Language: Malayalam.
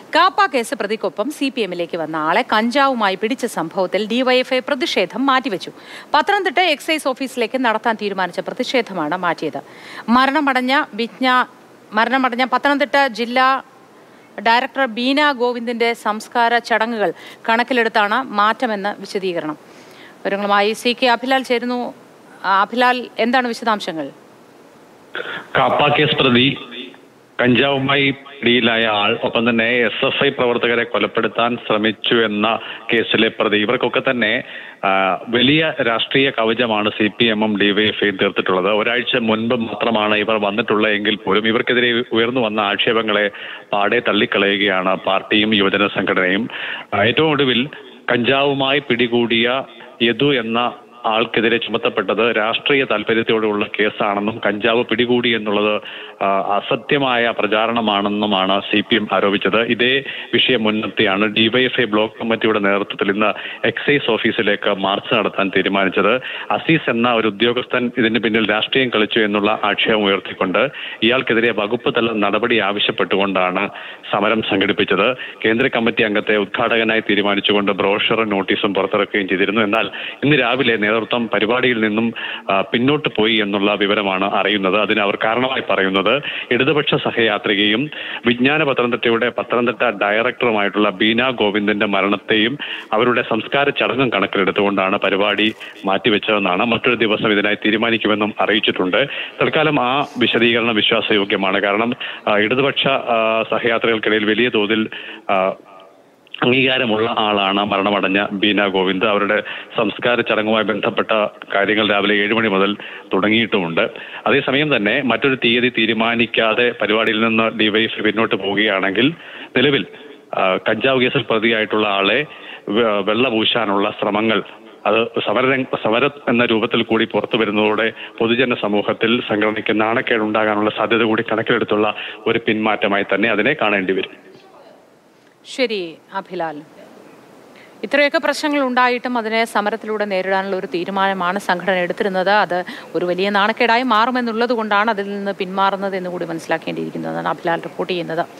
കാപ്പ കേസ് പ്രതിക്കൊപ്പം സി പി എമ്മിലേക്ക് വന്ന ആളെ കഞ്ചാവുമായി പിടിച്ച സംഭവത്തിൽ ഡിവൈഎഫ്ഐ പ്രതിഷേധം മാറ്റിവെച്ചു പത്തനംതിട്ട എക്സൈസ് ഓഫീസിലേക്ക് നടത്താൻ തീരുമാനിച്ച പ്രതിഷേധമാണ് മാറ്റിയത് മരണമടഞ്ഞ വിജ്ഞ മരണമടഞ്ഞ പത്തനംതിട്ട ജില്ലാ ഡയറക്ടർ ബീന ഗോവിന്ദിന്റെ സംസ്കാര ചടങ്ങുകൾ കണക്കിലെടുത്താണ് മാറ്റമെന്ന് വിശദീകരണം വിവരങ്ങളുമായി സി കെ അഭിലാൽ ചേരുന്നു ആ, അഭിലാൽ എന്താണ് വിശദാംശങ്ങൾ കാപ്പ കേസ് പ്രതി കഞ്ചാവുമായി പിടിയിലായ ആൾ ഒപ്പം തന്നെ എസ് എഫ് ഐ പ്രവർത്തകരെ കൊലപ്പെടുത്താൻ ശ്രമിച്ചു എന്ന കേസിലെ പ്രതി ഇവർക്കൊക്കെ തന്നെ ആ, വലിയ രാഷ്ട്രീയ കവചമാണ് സി പി എമ്മും ഡിവൈഎഫ്ഐയും തീർത്തിട്ടുള്ളത് ഒരാഴ്ച മുൻപ് മാത്രമാണ് ഇവർ വന്നിട്ടുള്ളത് എങ്കിൽ പോലും ഇവർക്കെതിരെ ഉയർന്നു വന്ന ആക്ഷേപങ്ങളെ പാടെ തള്ളിക്കളയുകയാണ് പാർട്ടിയും യുവജന സംഘടനയും ആ, ഏറ്റവും ഒടുവിൽ കഞ്ചാവുമായി പിടികൂടിയ യദു എന്ന ആൾക്കെതിരെ ചുമത്തപ്പെട്ടത് രാഷ്ട്രീയ താല്പര്യത്തോടുള്ള കേസാണെന്നും കഞ്ചാവ് പിടികൂടി എന്നുള്ളത് ആ, അസത്യമായ പ്രചാരണമാണെന്നുമാണ് സി പി എം ആരോപിച്ചത് ഇതേ വിഷയം മുൻനിർത്തിയാണ് ഡിവൈഎഫ്ഐ ബ്ലോക്ക് കമ്മിറ്റിയുടെ നേതൃത്വത്തിൽ ഇന്ന് എക്സൈസ് ഓഫീസിലേക്ക് മാർച്ച് നടത്താൻ തീരുമാനിച്ചത് അസീസ് എന്ന ഒരു ഉദ്യോഗസ്ഥൻ ഇതിന് പിന്നിൽ രാഷ്ട്രീയം കളിച്ചു എന്നുള്ള ആക്ഷേപം ഉയർത്തിക്കൊണ്ട് ഇയാൾക്കെതിരെ വകുപ്പ് തല നടപടി ആവശ്യപ്പെട്ടുകൊണ്ടാണ് സമരം സംഘടിപ്പിച്ചത് കേന്ദ്ര കമ്മിറ്റി അംഗത്തെ ഉദ്ഘാടകനായി തീരുമാനിച്ചുകൊണ്ട് ബ്രോഷറും നോട്ടീസും പുറത്തിറക്കുകയും ചെയ്തിരുന്നു എന്നാൽ ഇന്ന് രാവിലെ നേതൃത്വം പരിപാടിയിൽ നിന്നും ആ, പിന്നോട്ട് പോയി എന്നുള്ള വിവരമാണ് അറിയുന്നത് അതിന് അവർ കാരണമായി പറയുന്നത് ഇടതുപക്ഷ സഹയാത്രികയും വിജ്ഞാന പത്തനംതിട്ടയുടെ പത്തനംതിട്ട ഡയറക്ടറുമായിട്ടുള്ള ബീന ഗോവിന്ദന്റെ മരണത്തെയും അവരുടെ സംസ്കാര ചടങ്ങും കണക്കിലെടുത്തുകൊണ്ടാണ് പരിപാടി മാറ്റിവെച്ചതെന്നാണ് മറ്റൊരു ദിവസം ഇതിനായി തീരുമാനിക്കുമെന്നും അറിയിച്ചിട്ടുണ്ട് തൽക്കാലം ആ വിശദീകരണം വിശ്വാസയോഗ്യമാണ് കാരണം ആ, ഇടതുപക്ഷ ആ, സഹയാത്രികൾക്കിടയിൽ വലിയ തോതിൽ ആ, അംഗീകാരമുള്ള ആളാണ് മരണമടഞ്ഞ ബീന ഗോവിന്ദ് അവരുടെ സംസ്കാര ചടങ്ങുമായി ബന്ധപ്പെട്ട കാര്യങ്ങൾ രാവിലെ ഏഴ് മണി മുതൽ തുടങ്ങിയിട്ടുമുണ്ട് അതേസമയം തന്നെ മറ്റൊരു തീയതി തീരുമാനിക്കാതെ പരിപാടിയിൽ നിന്ന് ഡിവൈഎഫ് പിന്നോട്ട് പോവുകയാണെങ്കിൽ നിലവിൽ ആ, കഞ്ചാവ് കേസിൽ പ്രതിയായിട്ടുള്ള ആളെ വെ- വെള്ളപൂശാനുള്ള ശ്രമങ്ങൾ അത് സമര സമരം എന്ന രൂപത്തിൽ കൂടി പുറത്തു വരുന്നതോടെ പൊതുജന സമൂഹത്തിൽ സംഘടനയ്ക്ക് നാണക്കേടുണ്ടാകാനുള്ള സാധ്യത കൂടി കണക്കിലെടുത്തുള്ള ഒരു പിന്മാറ്റമായി തന്നെ അതിനെ കാണേണ്ടി വരും ശരി അഭിലാൽ ഇത്രയൊക്കെ പ്രശ്നങ്ങൾ ഉണ്ടായിട്ടും അതിനെ സമരത്തിലൂടെ നേരിടാനുള്ള ഒരു തീരുമാനമാണ് സംഘടന എടുത്തിരുന്നത് അത് ഒരു വലിയ നാണക്കേടായി മാറുമെന്നുള്ളത് കൊണ്ടാണ് അതിൽ നിന്ന് പിന്മാറുന്നത് എന്ന് കൂടി മനസ്സിലാക്കേണ്ടിയിരിക്കുന്നതാണ് അഭിലാൽ റിപ്പോർട്ട് ചെയ്യുന്നത്